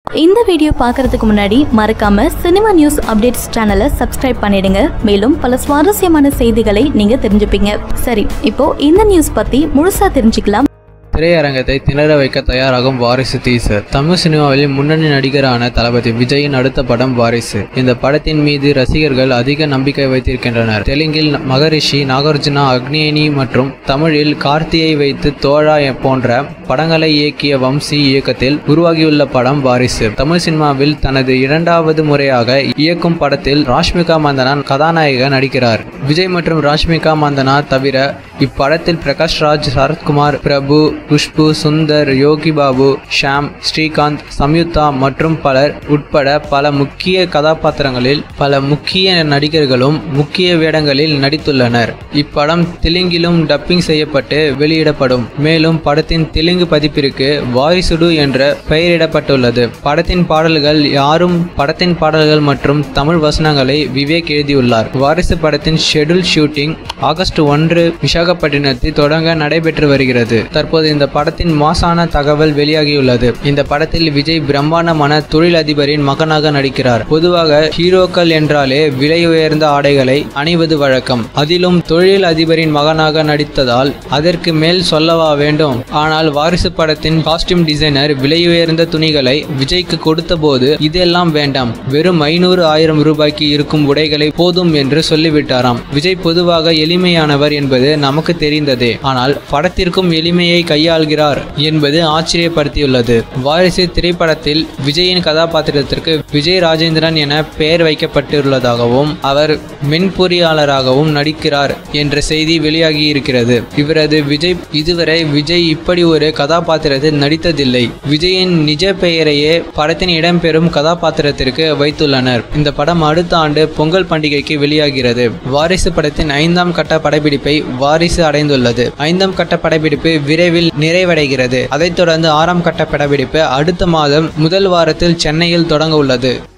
இந்த வீடியோ பார்க்கறதுக்கு முன்னாடி மறக்காம சினிமா நியூஸ் அப்டேட்ஸ் சேனலை சப்ஸ்கிரைப் பண்ணிடுங்க மேலும் பல சுவாரஸ்யமான செய்திகளை நீங்க தெரிஞ்சுப்பீங்க சரி இப்போ இந்த நியூஸ் பத்தி முழுசா தெரிஞ்சுக்கலாம் திரையரங்கத்தை திணற வைக்க தயாராகும் வாரிசு டீசர் தமிழ் சினிமாவில் முன்னணி நடிகரான தளபதி விஜயின் அடுத்த படம் வாரிசு இந்த படத்தின் மீது ரசிகர்கள் அதிக நம்பிக்கை வைத்திருக்கின்றனர் தெலுங்கில் மகரிஷி நாகார்ஜுனா அக்னியனி மற்றும் தமிழில் கார்த்தியை வைத்து தோழா போன்ற படங்களை இயக்கிய வம்சி இயக்கத்தில் உருவாகியுள்ள படம் வாரிசு தமிழ் சினிமாவில் தனது இரண்டாவது முறையாக இயக்கும் படத்தில் ராஷ்மிகா மந்தனா கதாநாயக நடிக்கிறார் விஜய் மற்றும் ராஷ்மிகா மந்தனா தவிர இப்படத்தில் பிரகாஷ் ராஜ் சரத்குமார் பிரபு குஷ்பு சுந்தர் யோகி பாபு ஷாம் ஸ்ரீகாந்த் சம்யுக்தா மற்றும் பலர் உட்பட பல முக்கிய கதாபாத்திரங்களில் பல முக்கிய நடிகர்களும் முக்கிய வேடங்களில் நடித்துள்ளனர் இப்படம் தெலுங்கிலும் டப்பிங் செய்யப்பட்டு வெளியிடப்படும் மேலும் படத்தின் தெலுங்கு பதிப்பிற்கு வாரிசுடு என்ற பெயரிடப்பட்டுள்ளது படத்தின் பாடல்கள் யாரும் படத்தின் பாடல்கள் மற்றும் தமிழ் வசனங்களை விவேக் எழுதியுள்ளார் வாரிசு படத்தின் ஷெட்யூல் ஷூட்டிங் ஆகஸ்ட் ஒன்று விசாகப்பட்டினத்தில் தொடங்க நடைபெற்று வருகிறது தற்போது இந்த படத்தின் மாசான தகவல் வெளியாகியுள்ளது இந்த படத்தில் விஜய் பிரம்மாண்டமான தொழிலதிபரின் மகனாக நடிக்கிறார் பொதுவாக ஹீரோக்கள் என்றாலே விலை உயர்ந்த ஆடைகளை அணிவது வழக்கம் அதிலும் தொழில் அதிபரின் மகனாக நடித்ததால் அதற்கு மேல் சொல்லவா வேண்டும் ஆனால் வாரிசு படத்தின் காஸ்டியூம் டிசைனர் விலையுயர்ந்த துணிகளை விஜய்க்கு கொடுத்தபோது இதெல்லாம் வேண்டாம் வெறும் ஐநூறு ஆயிரம் ரூபாய்க்கு இருக்கும் உடைகளை போதும் என்று சொல்லிவிட்டாராம் விஜய் பொதுவாக எளிமையானவர் என்பது நமக்கு தெரிந்ததே ஆனால் படத்திற்கும் எளிமையை கையாள்கிறார் என்பது ஆச்சரியப்படுத்தியுள்ளது வாரிசு திரைப்படத்தில் விஜயின் கதாபாத்திரத்திற்கு விஜய் ராஜேந்திரன் என பெயர் வைக்கப்பட்டுள்ளதாகவும் அவர் மென்பொறியாளராகவும் நடிக்கிறார் என்ற செய்தி வெளியாகி இருக்கிறது இவரது விஜய் இதுவரை விஜய் இப்படி ஒரு கதாபாத்திரத்தில் நடித்ததில்லை விஜயின் நிஜ பெயரையே படத்தின் இடம்பெறும் கதாபாத்திரத்திற்கு வைத்துள்ளனர் இந்த படம் அடுத்த ஆண்டு பொங்கல் பண்டிகைக்கு வெளியாகிறது வாரிசு படத்தின் ஐந்தாம் கட்ட படப்பிடிப்பை வாரிசு அடைந்துள்ளது ஐந்தாம் கட்ட படப்பிடிப்பு விரைவில் நிறைவடைகிறது அதைத் தொடர்ந்து ஆறாம் கட்ட படப்பிடிப்பு அடுத்த மாதம் முதல் வாரத்தில் சென்னையில் தொடங்க உள்ளது